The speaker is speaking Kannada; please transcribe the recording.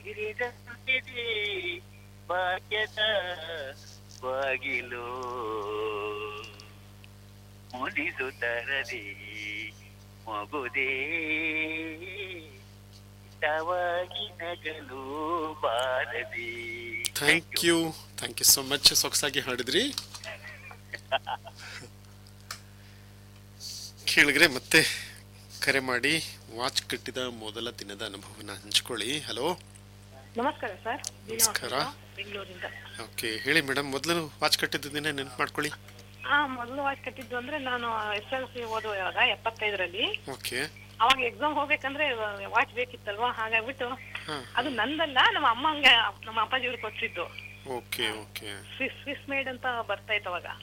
ಹಿರಿದಂತಿದೆ ಭಾಗ್ಯದ ಬಾಗಿಲು ಮುನಿಸು ತರದೆ ಮಗುದೇ ಹಿತವಾಗಿ ನಗಲು ಬಾರದೆ thank you thank you so much ಸೊಗಸಾಗಿ ಹಾಡಿದ್ರಿ ಕೇಳಿದ್ರೆ ಮತ್ತೆ ಕರೆ ಮಾಡಿ ವಾಚ್ ಕಟ್ಟಿದ ಮೊದಲ ದಿನದ ಅನುಭವನ ಹಂಚ್ಕೊಳ್ಳಿ ಹಲೋ ನಮಸ್ಕಾರ ಸರ್ ನಮಸ್ಕಾರ. ಬೆಂಗಳೂರಿಂದ ಓಕೆ ಹೇಳಿ ಮೇಡಮ್ ಮೊದಲು ವಾಚ್ ಕಟ್ಟಿದ್ದ ದಿನ ನೆನ್ಪು ಮಾಡ್ಕೊಳ್ಳಿ ಆ ಮೊದಲು ವಾಚ್ ಕಟ್ಟಿದ್ದು ಅಂದ್ರೆ ನಾನು ಎಸ್ ಎಲ್ ಸಿ ಓದುವಾಗ ಎಪ್ಪತ್ತೈದರಲ್ಲಿ ಓಕೆ ಅವಾಗ ಎಕ್ಸಾಮ್ ಹೋಗ್ಬೇಕಂದ್ರೆ ವಾಚ್ ಬೇಕಿತ್ತಲ್ವಾ ಹಾಗಾಗ್ಬಿಟ್ಟು ಹಾ ಅದು ನಂದಲ್ಲ ನಮ್ಮ ಅಮ್ಮಂಗೆ ನಮ್ಮ ಅಪ್ಪಾಜಿಯವ್ರು ಕೊಟ್ಟಿದ್ದು okay okay Swiss Swiss made ಅಂತ ಬರ್ತಾ ಇತ್ತು ಅವಾಗ